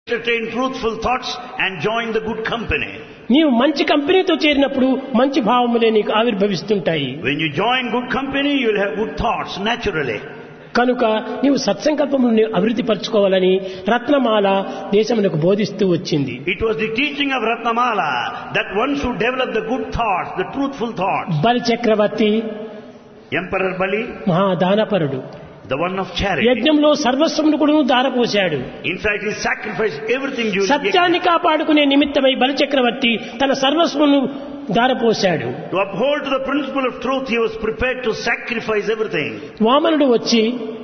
entertain truthful thoughts and join the good company. నీవు మంచి కంపెనీతో చేరినప్పుడు మంచి భావములే నీకు ఆవిర్భవిస్తుంటాయి When you join good company, you'll have good thoughts naturally. కనుక నీవు సత్సంకల్పములను అభివృద్ధి పరచుకోవాలని రత్నమాల దేశమునకు బోధిస్తూ వచ్చింది It was the teaching of Ratnamala that one should develop the good thoughts, the truthful thoughts. బలి చక్రవర్తి Emperor Bali, మహాదానపరుడు the one of charity. యజ్ఞంలో సర్వస్వమును కూడా దారపోశాడు In fact, he sacrificed everything during the సత్యాన్ని కాపాడుకునే నిమిత్తమై బలిచక్రవర్తి తన సర్వస్వమును దారపోశాడు To uphold to the principle of truth, he was prepared to sacrifice everything. వామనుడు వచ్చి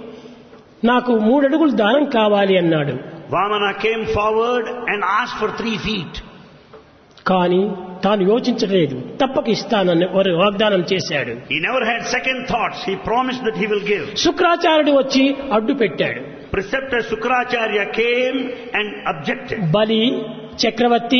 నాకు మూడడుగులు దానం కావాలి అన్నాడు Vamana came forward and asked for three feet. కానీ తాను యోచించలేదు తప్పక ఇస్తానని వారు వాగ్దానం చేశాడు He never had second thoughts. He promised that he will give. శుక్రాచార్యుడు వచ్చి అడ్డు పెట్టాడు Preceptor Sukracharya came and objected. బలి చక్రవర్తి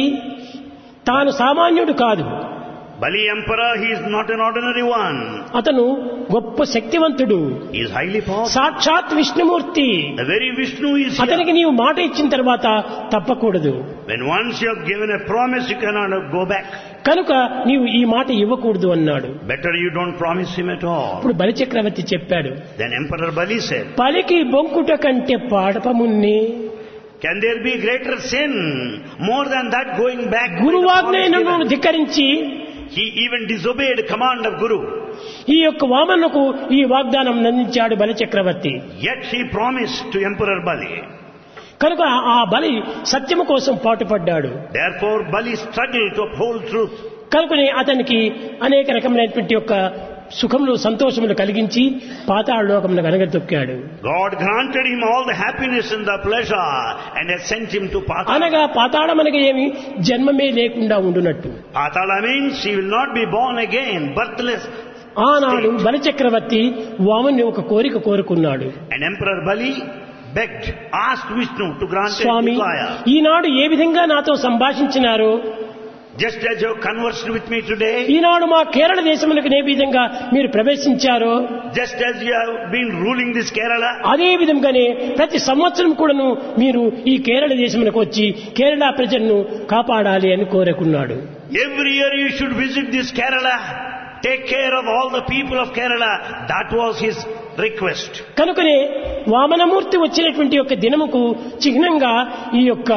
తాను సామాన్యుడు కాదు Bali Emperor, he is not an ordinary one. అతను గొప్ప శక్తివంతుడు He is highly powerful. సాక్షాత్ Vishnumurthy The very Vishnu is అతనికి here. నీవు మాట ఇచ్చిన తర్వాత తప్పకూడదు When once you have given a promise, you cannot go back. కనుక నీవు ఈ మాట ఇవ్వకూడదు అన్నాడు Better you don't promise him at all. ఇప్పుడు బలిచక్రవర్తి చెప్పాడు Then Emperor Bali said, పలికి బొంకుట కంటే పాడపమున్ని Can there be greater sin? More than that going back. by the గురువాజ్ఞను promise given?" ధిక్కరించి He even disobeyed command of Guru. ఈ యొక్క వామనకు ఈ వాగ్దానం అందించాడు బలిచక్రవర్తి Yet he promised to Emperor Bali. కనుక ఆ బలి సత్యము కోసం పాటుపడ్డాడు Therefore Bali struggled to uphold truth. కనుకనే అతనికి అనేక రకమైనటువంటి యొక్క సుఖములు సంతోషములు కలిగించి పాతాళలోకమును అనగతొక్కాడు God granted him all the happiness and the pleasure and has sent him to Patala. అనగా పాతాళమనగా ఏమి జన్మమే లేకుండా ఉండునట్టు Patala means he will not be born again, birthless. ఆనాడు బలిచక్రవర్తి వామని ఒక కోరిక కోరుకున్నాడు And Emperor Bali begged, asked Vishnu to grant a Swamy desire. ఈనాడు ఏ విధంగా నాతో సంభాషించినారో Just as you have conversed with me today, ఈనాడు మా కేరళ దేశములకు ఏ విధంగా మీరు ప్రవేశించారో just as you have been ruling this Kerala, అదే విధంగానే ప్రతి సంవత్సరం కూడాను మీరు ఈ కేరళ దేశమునకు వచ్చి కేరళ ప్రజలను కాపాడాలి అని కోరుకున్నాడు every year you should visit this Kerala, take care of all the people of Kerala. That was his request. కనుకనే వామనమూర్తి వచ్చినటువంటి యొక్క దినముకు చిహ్నంగా ఈ యొక్క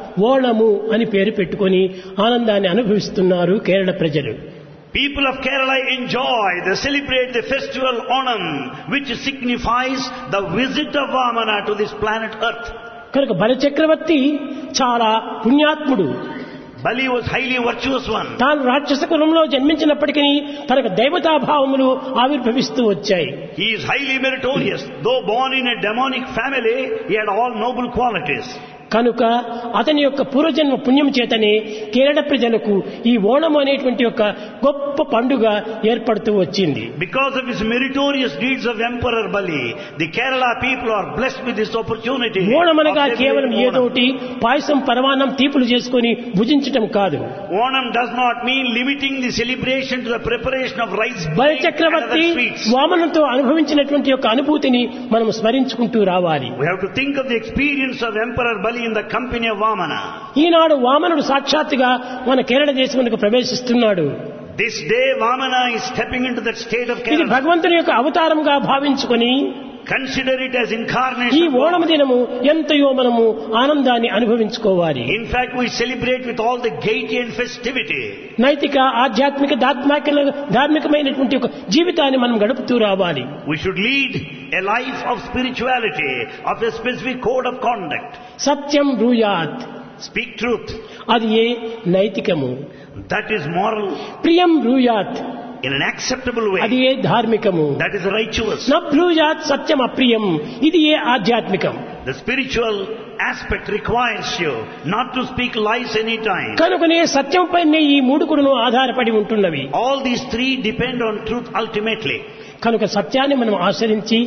ఓణము అని పేరు పెట్టుకొని ఆనందాన్ని అనుభవిస్తున్నారు కేరళ ప్రజలు People of Kerala enjoy, they celebrate the festival Onam, which signifies the visit of Vamana to this planet Earth. కనుక బలచక్రవర్తి చాలా పుణ్యాత్ముడు Bali was highly virtuous one. తాను రాక్షస కులంలో జన్మించినప్పటికీ తనకు దైవతాభావములు ఆవిర్భవిస్తూ వచ్చాయి He is highly meritorious. Though born in a demonic family, he had all noble qualities. కనుక అతని యొక్క పూర్వజన్మ పుణ్యం చేతనే కేరళ ప్రజలకు ఈ ఓణం అనేటువంటి ఒక గొప్ప పండుగ ఏర్పడుతూ వచ్చింది Because of his meritorious deeds of Emperor Bali, the Kerala people are blessed with this opportunity. Onam అనగా of కేవలం celebrating Onam. ఏదోటి పాయసం పరమాన్నం తీపులు చేసుకొని భుజించటం కాదు Onam does not mean limiting the celebration to the preparation of rice cake and Balichakravarthi other sweets. వామనంతో అనుభవించినటువంటి యొక్క అనుభూతిని మనం స్మరించుకుంటూ రావాలి We have to think of the experience of Emperor Bali in the company of Vamana. ఈనాడు వామనుడు సాక్షాత్తుగా మన కేరళ దేశమునకు ప్రవేశిస్తున్నాడు This day Vamana is stepping into that state of ఇది Kerala. భగవంతుని యొక్క అవతారంగా భావించుకొని Consider it as ఈ incarnation. of ఓణము God. దినము ఎంతయో మనము ఆనందాన్ని అనుభవించుకోవాలి In fact, we celebrate with all the gaiety and festivity. నైతిక ఆధ్యాత్మిక దాత్మిక ధార్మికమైనటువంటి ఒక జీవితాన్ని మనం గడుపుతూ రావాలి We should lead a life of spirituality, of a specific code of conduct. Satyam బ్రూయాత్ Speak truth. అది ఏ నైతికము That is moral ప్రియం బ్రూయాత్ in an acceptable అది way. A ధార్మికము That is righteous. న బ్రూయాత్ సత్యం అప్రియం ఇది ఏ ఆధ్యాత్మికం The spiritual aspect requires you not to speak lies anytime. కనుకనే సత్యం పైనే ఈ మూడు కూడాను ఆధారపడి ఉంటున్నవి All these three depend on truth ultimately. కనుక సత్యాన్ని మనం ఆచరించి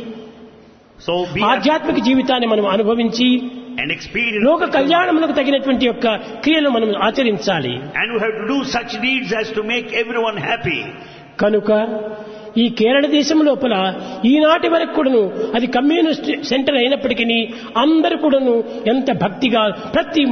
So be ఆధ్యాత్మిక జీవితాన్ని మనం అనుభవించి and experience. లోక కళ్యాణములకు తగినటువంటి యొక్క క్రియలు మనం ఆచరించాలి And we have to do such deeds as to make everyone happy. కనుక ఈ కేరళ దేశం లోపల ఈనాటి వరకు కూడాను అది కమ్యూనిస్ట్ సెంటర్ అయినప్పటికీ అందరూ కూడాను ఎంత భక్తిగా ప్రతి